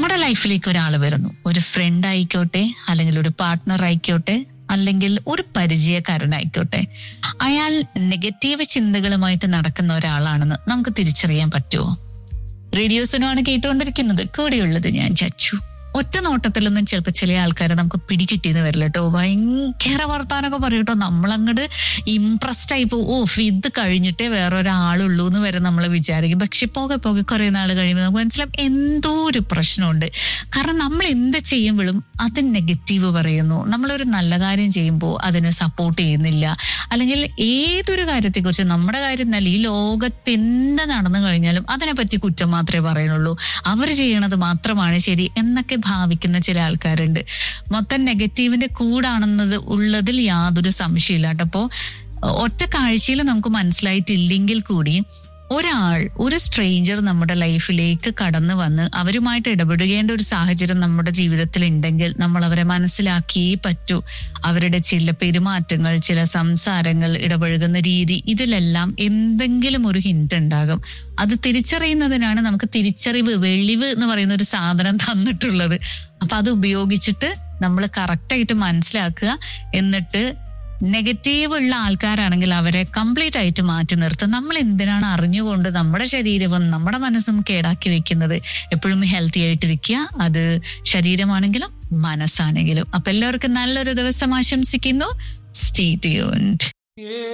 നമ്മുടെ ലൈഫിലേക്ക് ഒരാൾ വരുന്നു ഒരു ഫ്രണ്ട് ആയിക്കോട്ടെ അല്ലെങ്കിൽ ഒരു പാർട്ട്ണർ ആയിക്കോട്ടെ അല്ലെങ്കിൽ ഒരു പരിചയക്കാരനായിക്കോട്ടെ അയാൾ നെഗറ്റീവ് ചിന്തകളുമായിട്ട് നടക്കുന്ന ഒരാളാണെന്ന് നമുക്ക് തിരിച്ചറിയാൻ പറ്റുമോ റേഡിയോസിനുമാണ് കേട്ടുകൊണ്ടിരിക്കുന്നത് കൂടെയുള്ളത് ഞാൻ ചച്ചു ഒറ്റ നോട്ടത്തിലൊന്നും ചിലപ്പോൾ ചില ആൾക്കാരെ നമുക്ക് പിടികിട്ടിയെന്ന് വരില്ല കേട്ടോ ഭയങ്കര വർത്താനൊക്കെ പറയും കേട്ടോ നമ്മളങ്ങോട്ട് ഇംപ്രസ്ഡ് ആയി പോകും ഓ ഇത് കഴിഞ്ഞിട്ടേ വേറെ ഒരാളുള്ളൂ എന്ന് വരെ നമ്മൾ വിചാരിക്കും പക്ഷെ പോകെ പോകെ കുറെ നാൾ കഴിയുമ്പോൾ നമുക്ക് മനസ്സിലാവും എന്തോ ഒരു പ്രശ്നമുണ്ട് കാരണം നമ്മൾ എന്ത് ചെയ്യുമ്പോഴും അത് നെഗറ്റീവ് പറയുന്നു നമ്മളൊരു നല്ല കാര്യം ചെയ്യുമ്പോൾ അതിനെ സപ്പോർട്ട് ചെയ്യുന്നില്ല അല്ലെങ്കിൽ ഏതൊരു കാര്യത്തെക്കുറിച്ച് നമ്മുടെ കാര്യം എന്നല്ല ഈ ലോകത്ത് എന്ത് നടന്നു കഴിഞ്ഞാലും അതിനെപ്പറ്റി കുറ്റം മാത്രമേ പറയുന്നുള്ളൂ അവർ ചെയ്യണത് മാത്രമാണ് ശരി എന്നൊക്കെ ഭാവിക്കുന്ന ചില ആൾക്കാരുണ്ട് മൊത്തം നെഗറ്റീവിന്റെ കൂടാണെന്നത് ഉള്ളതിൽ യാതൊരു സംശയമില്ല കേട്ടോ അപ്പോ ഒറ്റ കാഴ്ചയിൽ നമുക്ക് മനസ്സിലായിട്ടില്ലെങ്കിൽ കൂടി ഒരാൾ ഒരു സ്ട്രേഞ്ചർ നമ്മുടെ ലൈഫിലേക്ക് കടന്നു വന്ന് അവരുമായിട്ട് ഇടപെടുകേണ്ട ഒരു സാഹചര്യം നമ്മുടെ ജീവിതത്തിൽ ഉണ്ടെങ്കിൽ നമ്മൾ അവരെ മനസ്സിലാക്കിയേ പറ്റൂ അവരുടെ ചില പെരുമാറ്റങ്ങൾ ചില സംസാരങ്ങൾ ഇടപഴകുന്ന രീതി ഇതിലെല്ലാം എന്തെങ്കിലും ഒരു ഹിന്റ് ഉണ്ടാകും അത് തിരിച്ചറിയുന്നതിനാണ് നമുക്ക് തിരിച്ചറിവ് വെളിവ് എന്ന് പറയുന്ന ഒരു സാധനം തന്നിട്ടുള്ളത് അപ്പൊ അത് ഉപയോഗിച്ചിട്ട് നമ്മൾ കറക്റ്റായിട്ട് മനസ്സിലാക്കുക എന്നിട്ട് നെഗറ്റീവ് ഉള്ള ആൾക്കാരാണെങ്കിൽ അവരെ കംപ്ലീറ്റ് ആയിട്ട് മാറ്റി നിർത്തും നമ്മൾ എന്തിനാണ് അറിഞ്ഞുകൊണ്ട് നമ്മുടെ ശരീരവും നമ്മുടെ മനസ്സും കേടാക്കി വെക്കുന്നത് എപ്പോഴും ഹെൽത്തി ആയിട്ടിരിക്കുക അത് ശരീരമാണെങ്കിലും മനസ്സാണെങ്കിലും അപ്പൊ എല്ലാവർക്കും നല്ലൊരു ദിവസം ആശംസിക്കുന്നു സ്റ്റേ ട്യൂൺഡ്